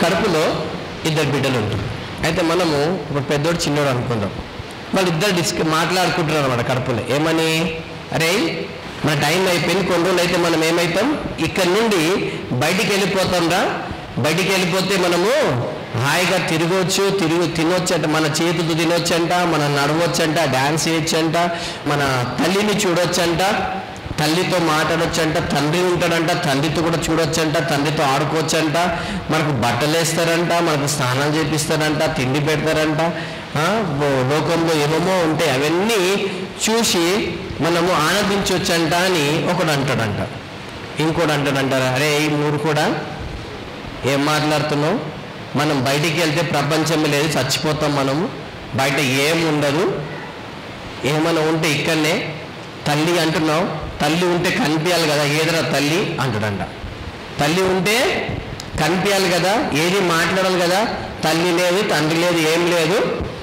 కడుపులో ఇద్దరు బిడ్డలు ఉంటారు అయితే మనము ఒక పెద్దోడు చిన్నోడు అనుకుందాం వాళ్ళు ఇద్దరు డిస్క మాట్లాడుకుంటున్నారు అనమాట కడుపులో ఏమని అరే మన టైం అయిపోయింది కొన్ని రోజులు అయితే మనం ఏమవుతాం ఇక్కడ నుండి బయటికి వెళ్ళిపోతాం రా బయటికి వెళ్ళిపోతే మనము హాయిగా తిరగవచ్చు తిరుగు తినొచ్చంట మన చేతులతో తినొచ్చంట మనం నడవచ్చంట డ్యాన్స్ చేయొచ్చంట మన తల్లిని చూడొచ్చంట తల్లితో మాట్లాడొచ్చంట తండ్రి ఉంటాడంట తండ్రితో కూడా చూడొచ్చంట తండ్రితో ఆడుకోవచ్చంట మనకు బట్టలు వేస్తారంట మనకు స్నానాలు చేపిస్తారంట తిండి పెడతారంట ఆ, బో- లోకంలో ఏమేమో ఉంటాయి అవన్నీ చూసి మనము ఆనందించవచ్చంట అని ఒకడు అంటాడంట ఇంకోటి అంటాడంటారా అరే ఈ మూడు కూడా ఏం మాట్లాడుతున్నావు మనం బయటికి వెళ్తే ప్రపంచమే లేదు చచ్చిపోతాం మనము బయట ఏం ఉండదు ఏమైనా ఉంటే ఇక్కడనే తల్లి అంటున్నావు తల్లి ఉంటే కనిపించాలి కదా ఏదరా తల్లి అంటాడంట తల్లి ఉంటే కనిపించాలి కదా ఏది మాట్లాడాలి కదా తల్లి లేదు తండ్రి లేదు ఏం లేదు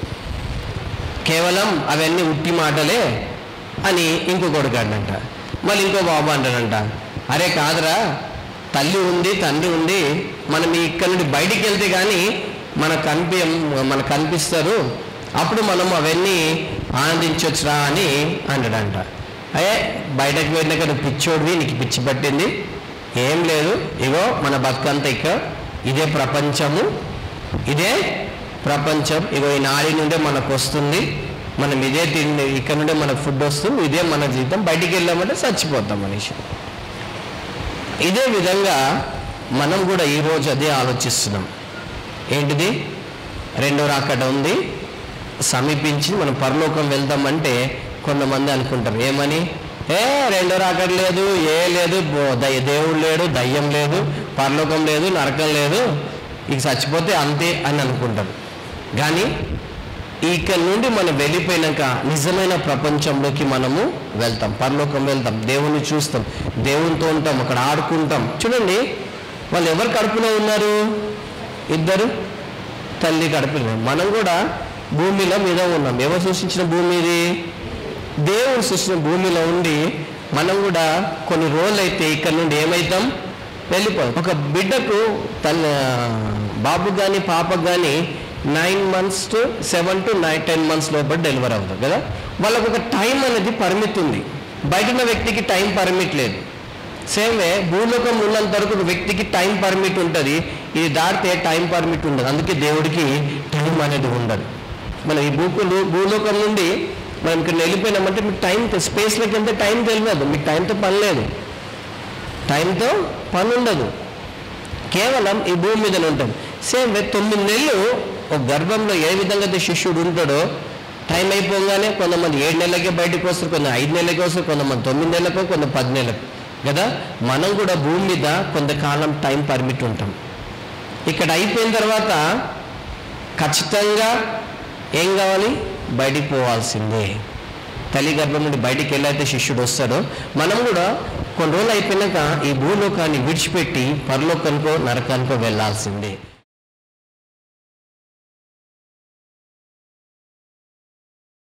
కేవలం అవన్నీ ఉట్టి మాటలే అని ఇంకో కొడుకు అంట మళ్ళీ ఇంకో బాబు అంటాడంట అరే కాదురా తల్లి ఉంది తండ్రి ఉంది మనం ఇక్కడ నుండి బయటికి వెళ్తే కానీ మనకు కనిపి మనకు కనిపిస్తారు అప్పుడు మనం అవన్నీ ఆనందించవచ్చురా అని అంటాడంట అయ్యే బయటకు వెళ్ళినాక నువ్వు పిచ్చోడివి నీకు పిచ్చి పట్టింది ఏం లేదు ఇగో మన బతుకంతా ఇక ఇదే ప్రపంచము ఇదే ప్రపంచం ఇగో ఈ నాడి నుండే మనకు వస్తుంది మనం ఇదే తిండి ఇక్కడ నుండే మనకు ఫుడ్ వస్తుంది ఇదే మన జీవితం బయటికి వెళ్ళామంటే చచ్చిపోతాం మనిషి ఇదే విధంగా మనం కూడా ఈరోజు అదే ఆలోచిస్తున్నాం ఏంటిది రెండో రాకడ ఉంది సమీపించి మనం పరలోకం వెళ్దామంటే కొంతమంది అనుకుంటారు ఏమని ఏ రెండో రాకడ లేదు ఏ లేదు బో- దయ్య దేవుడు లేడు దయ్యం లేదు పరలోకం లేదు నరకం లేదు ఇక చచ్చిపోతే అంతే అని అనుకుంటారు కానీ ఇక్కడ నుండి మనం వెళ్ళిపోయినాక నిజమైన ప్రపంచంలోకి మనము వెళ్తాం పరలోకం వెళ్తాం దేవుణ్ణి చూస్తాం దేవునితో ఉంటాం అక్కడ ఆడుకుంటాం చూడండి వాళ్ళు ఎవరు కడుపులో ఉన్నారు ఇద్దరు తల్లి కడుపులో మనం కూడా భూమిలో మీద ఉన్నాం ఎవరు సృష్టించిన భూమి ఇది దేవుడు సృష్టించిన భూమిలో ఉండి మనం కూడా కొన్ని రోజులు అయితే ఇక్కడ నుండి ఏమవుతాం వెళ్ళిపోతాం ఒక బిడ్డకు తన బాబు కానీ పాపకు కానీ nine months to seven to nine ten months లోపల డెలివరీ అవుతుంది కదా వాళ్ళకు ఒక టైం అనేది పరిమితి ఉంది బయట ఉన్న వ్యక్తికి టైం పరిమిట్ లేదు సేమ్ వే భూలోకం ఉన్నంత వరకు ఒక వ్యక్తికి టైం పర్మిట్ ఉంటుంది ఇది దాటితే టైం పర్మిట్ ఉండదు అందుకే దేవుడికి టైం అనేది ఉండదు మన ఈ భూకులు భూలోకం నుండి మనం ఇక్కడ వెళ్ళిపోయినామంటే మీకు టైం స్పేస్లోకి వెళ్తే టైం తెలియదు మీకు టైంతో పని లేదు టైంతో పని ఉండదు కేవలం ఈ భూమి మీద ఉంటుంది సేమ్ వే తొమ్మిది నెలలు ఒక గర్భంలో ఏ విధంగా అయితే శిష్యుడు ఉంటాడో టైం అయిపోగానే కొంతమంది ఏడు నెలలకే బయటకు వస్తారు కొంత ఐదు నెలలకే వస్తారు కొంతమంది తొమ్మిది నెలలకు కొంత పది నెలలకు కదా మనం కూడా భూమి మీద కొంతకాలం టైం పర్మిట్ ఉంటాం ఇక్కడ అయిపోయిన తర్వాత ఖచ్చితంగా ఏం కావాలి బయటికి పోవాల్సిందే తల్లి గర్భం నుండి బయటికి వెళ్ళైతే శిష్యుడు వస్తాడో మనం కూడా కొన్ని రోజులు అయిపోయినాక ఈ భూలోకాన్ని విడిచిపెట్టి పరలోకానికో నరకానికో వెళ్ళాల్సిందే